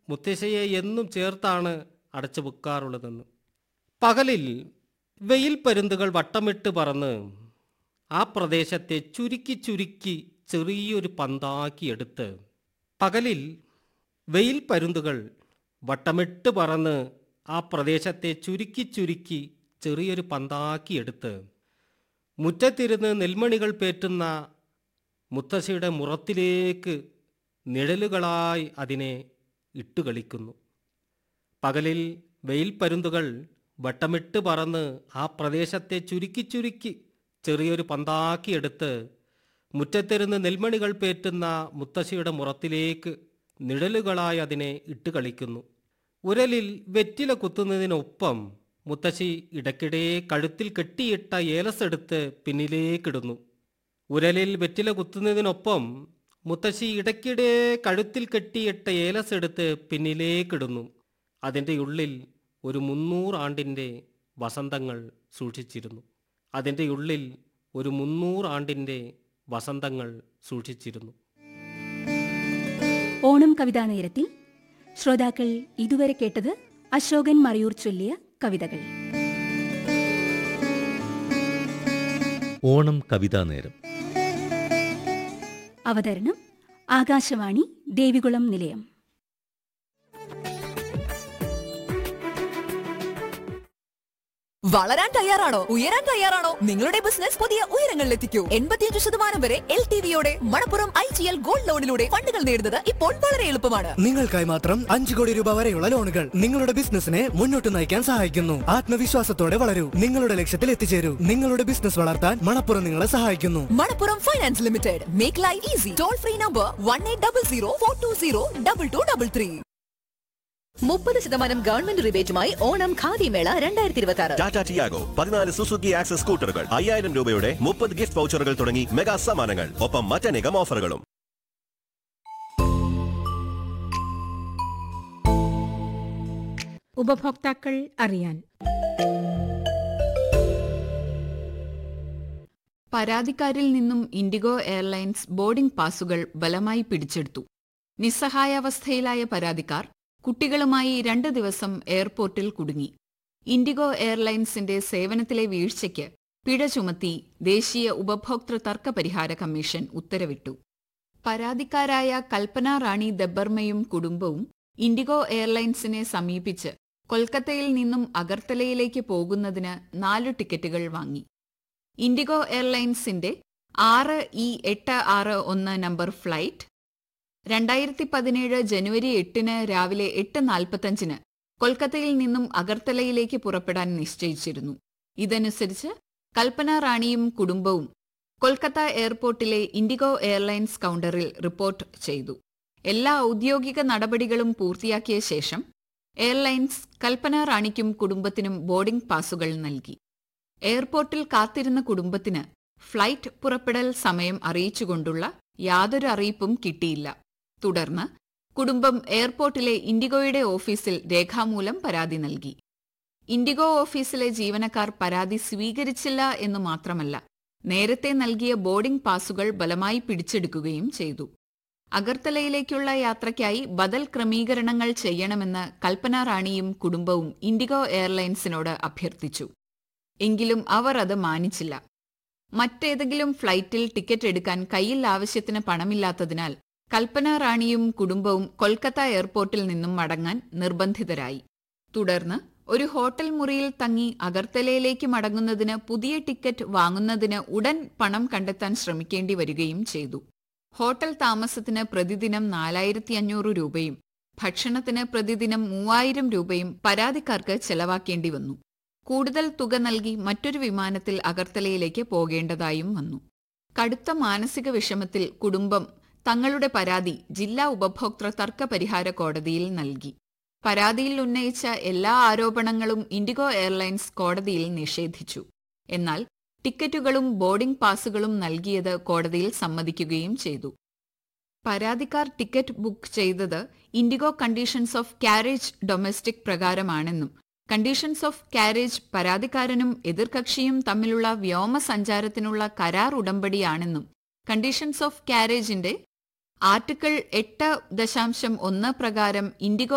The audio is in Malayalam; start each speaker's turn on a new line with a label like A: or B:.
A: മുത്തശ്ശിയെ എന്നും ചേർത്താണ് അടച്ചു വെക്കാറുള്ളതെന്ന് പകലിൽ വെയിൽ പരുന്തുകൾ വട്ടമിട്ട് പറന്ന് ആ പ്രദേശത്തെ ചുരുക്കി ചുരുക്കി ചെറിയൊരു പന്താക്കിയെടുത്ത് പകലിൽ വെയിൽ പരുന്തുകൾ വട്ടമിട്ട് പറന്ന് ആ പ്രദേശത്തെ ചുരുക്കി ചുരുക്കി ചെറിയൊരു പന്താക്കിയെടുത്ത് മുറ്റത്തിരുന്ന് നെൽമണികൾ പേറ്റുന്ന മുത്തശ്ശിയുടെ മുറത്തിലേക്ക് നിഴലുകളായി അതിനെ ഇട്ടുകളിക്കുന്നു പകലിൽ വെയിൽ പരുന്തുകൾ വട്ടമിട്ട് പറന്ന് ആ പ്രദേശത്തെ ചുരുക്കി ചുരുക്കി ചെറിയൊരു പന്താക്കിയെടുത്ത് മുറ്റത്തിരുന്ന് നെൽമണികൾ പേറ്റുന്ന മുത്തശ്ശിയുടെ മുറത്തിലേക്ക് നിഴലുകളായി അതിനെ ഇട്ട് കളിക്കുന്നു ഉരലിൽ വെറ്റില കുത്തുന്നതിനൊപ്പം മുത്തശ്ശി ഇടയ്ക്കിടെ കഴുത്തിൽ കെട്ടിയിട്ട ഏലസെടുത്ത് പിന്നിലേക്കിടുന്നു ഉരലിൽ വെറ്റില കുത്തുന്നതിനൊപ്പം മുത്തശ്ശി ഇടയ്ക്കിടെ കഴുത്തിൽ കെട്ടിയിട്ട ഏലസെടുത്ത് പിന്നിലേക്കിടുന്നു അതിൻ്റെ ഉള്ളിൽ ഒരു മുന്നൂറാണ്ടിൻ്റെ വസന്തങ്ങൾ സൂക്ഷിച്ചിരുന്നു അതിൻ്റെ ഉള്ളിൽ ഒരു മുന്നൂറാണ്ടിൻ്റെ വസന്തങ്ങൾ സൂക്ഷിച്ചിരുന്നു
B: ഓണം കവിതാ നേരത്തിൽ ശ്രോതാക്കൾ ഇതുവരെ കേട്ടത് അശോകൻ മറയൂർ ചൊല്ലിയ കവിതകൾ
C: ഓണം കവിതാ നേരം
B: അവതരണം ആകാശവാണി ദേവികുളം നിലയം
D: വളരാൻ തയ്യാറാണോ ഉയരാൻ തയ്യാറാണോ നിങ്ങളുടെ ബിസിനസ് പുതിയ ഉയരങ്ങളിലെത്തിക്കൂ എൺപത്തിയഞ്ച് ശതമാനം വരെ എൽ ടി വിയോടെ Manappuram I G L gold ലോണിലൂടെ ഫണ്ടുകൾ നേടുന്നത് ഇപ്പോൾ വളരെ എളുപ്പമാണ്
E: നിങ്ങൾക്കായി മാത്രം അഞ്ചു കോടി രൂപ വരെയുള്ള ലോണുകൾ നിങ്ങളുടെ ബിസിനസിനെ മുന്നോട്ട് നയിക്കാൻ സഹായിക്കുന്നു ആത്മവിശ്വാസത്തോടെ വളരൂ നിങ്ങളുടെ ലക്ഷ്യത്തിൽ എത്തിച്ചേരൂ നിങ്ങളുടെ ബിസിനസ് വളർത്താൻ മണപ്പുറം നിങ്ങളെ സഹായിക്കുന്നു
D: Manappuram finance limited make life easy toll free number one eight double zero four two zero double two double three മുപ്പത് ശതമാനം ഗവൺമെന്റ് റിബേറ്റുമായി ഓണം ഖാദി മേള രണ്ടായിരത്തി ഇരുപത്തി ആറ്
F: ടാറ്റ ടിയാഗോ പതിനാല് സുസുക്കി ആക്സസ് സ്കൂട്ടറുകൾ അയ്യായിരം രൂപയുടെ മുപ്പത് ഗിഫ്റ്റ് വൗച്ചറുകൾ തുടങ്ങി മെഗാ സമ്മാനങ്ങൾ ഒപ്പം മറ്റനേകം ഓഫറുകളും
G: ഉപഭോക്താക്കൾ അറിയാൻ
H: പരാതിക്കാരിൽ നിന്നും ഇൻഡിഗോ എയർലൈൻസ് ബോർഡിംഗ് പാസുകൾ ബലമായി പിടിച്ചെടുത്തു നിസ്സഹായാവസ്ഥയിലായ പരാതിക്കാർ കുട്ടികളുമായി രണ്ട് ദിവസം എയർപോർട്ടിൽ കുടുങ്ങി ഇൻഡിഗോ എയർലൈൻസിന്റെ സേവനത്തിലെ വീഴ്ചയ്ക്ക് പിഴ ചുമത്തി ദേശീയ ഉപഭോക്തൃ തർക്ക പരിഹാര കമ്മീഷൻ ഉത്തരവിട്ടു പരാതിക്കാരായ കൽപ്പന റാണി ദബ്ബർമയും കുടുംബവും ഇൻഡിഗോ എയർലൈൻസിനെ സമീപിച്ച് കൊൽക്കത്തയിൽ നിന്നും അഗർത്തലയിലേക്ക് പോകുന്നതിന് നാല് ടിക്കറ്റുകൾ വാങ്ങി ഇൻഡിഗോ എയർലൈൻസിന്റെ ആറ് ഇ എട്ട് ആറ് ഒന്ന് നമ്പർ ഫ്ലൈറ്റ് രണ്ടായിരത്തി പതിനേഴ് ജനുവരി എട്ടിന് രാവിലെ എട്ട് നാൽപ്പത്തഞ്ചിന് കൊൽക്കത്തയിൽ നിന്നും അഗർത്തലയിലേക്ക് പുറപ്പെടാൻ നിശ്ചയിച്ചിരുന്നു ഇതനുസരിച്ച് കൽപ്പന റാണിയും കുടുംബവും കൊൽക്കത്ത എയർപോർട്ടിലെ ഇൻഡിഗോ എയർലൈൻസ് കൗണ്ടറിൽ റിപ്പോർട്ട് ചെയ്തു എല്ലാ ഔദ്യോഗിക നടപടികളും പൂർത്തിയാക്കിയ ശേഷം എയർലൈൻസ് കൽപ്പന റാണിക്കും കുടുംബത്തിനും ബോർഡിംഗ് പാസുകൾ നൽകി എയർപോർട്ടിൽ കാത്തിരുന്ന കുടുംബത്തിന് ഫ്ലൈറ്റ് പുറപ്പെടൽ സമയം അറിയിച്ചുകൊണ്ടുള്ള യാതൊരു അറിയിപ്പും കിട്ടിയില്ല തുടർന്ന് കുടുംബം എയർപോർട്ടിലെ ഇൻഡിഗോയുടെ ഓഫീസിൽ രേഖാമൂലം പരാതി നൽകി ഇൻഡിഗോ ഓഫീസിലെ ജീവനക്കാർ പരാതി സ്വീകരിച്ചില്ല എന്നു മാത്രമല്ല നേരത്തെ നൽകിയ ബോർഡിംഗ് പാസുകൾ ബലമായി പിടിച്ചെടുക്കുകയും ചെയ്തു അഗർത്തലയിലേക്കുള്ള യാത്രയ്ക്കായി ബദൽ ക്രമീകരണങ്ങൾ ചെയ്യണമെന്ന് കൽപ്പന റാണിയും കുടുംബവും ഇൻഡിഗോ എയർലൈൻസിനോട് അഭ്യർത്ഥിച്ചു എങ്കിലും അവർ അത് മാനിച്ചില്ല മറ്റേതെങ്കിലും ഫ്ലൈറ്റിൽ ടിക്കറ്റ് എടുക്കാൻ കയ്യിൽ ആവശ്യത്തിന് പണമില്ലാത്തതിനാൽ കൽപ്പന റാണിയും കുടുംബവും കൊൽക്കത്ത എയർപോർട്ടിൽ നിന്നും മടങ്ങാൻ നിർബന്ധിതരായി തുടർന്ന് ഒരു ഹോട്ടൽ മുറിയിൽ തങ്ങി അഗർത്തലയിലേക്ക് മടങ്ങുന്നതിന് പുതിയ ടിക്കറ്റ് വാങ്ങുന്നതിന് ഉടൻ പണം കണ്ടെത്താൻ ശ്രമിക്കേണ്ടി വരികയും ചെയ്തു ഹോട്ടൽ താമസത്തിന് പ്രതിദിനം നാലായിരത്തി അഞ്ഞൂറ് രൂപയും ഭക്ഷണത്തിന് പ്രതിദിനം മൂവായിരം രൂപയും പരാതിക്കാർക്ക് ചെലവാക്കേണ്ടി വന്നു കൂടുതൽ തുക നൽകി മറ്റൊരു വിമാനത്തിൽ അഗർത്തലയിലേക്ക് പോകേണ്ടതായും വന്നു കടുത്ത മാനസിക വിഷമത്തിൽ കുടുംബം തങ്ങളുടെ പരാതി ജില്ലാ ഉപഭോക്തൃ തർക്ക പരിഹാര കോടതിയിൽ നൽകി പരാതിയിൽ ഉന്നയിച്ച എല്ലാ ആരോപണങ്ങളും ഇൻഡിഗോ എയർലൈൻസ് കോടതിയിൽ നിഷേധിച്ചു എന്നാൽ ടിക്കറ്റുകളും ബോർഡിംഗ് പാസുകളും നൽകിയത് കോടതിയിൽ സമ്മതിക്കുകയും ചെയ്തു പരാതിക്കാർ ടിക്കറ്റ് ബുക്ക് ചെയ്തത് IndiGo conditions of carriage domestic പ്രകാരമാണെന്നും കണ്ടീഷൻസ് ഓഫ് കാരേജ് പരാതിക്കാരനും എതിർകക്ഷിയും തമ്മിലുള്ള വ്യോമസഞ്ചാരത്തിനുള്ള കരാർ ഉടമ്പടിയാണെന്നും കണ്ടീഷൻസ് ഓഫ് കാരേജിന്റെ ആർട്ടിക്കിൾ എട്ട് ദശാംശം ഒന്ന് പ്രകാരം ഇൻഡിഗോ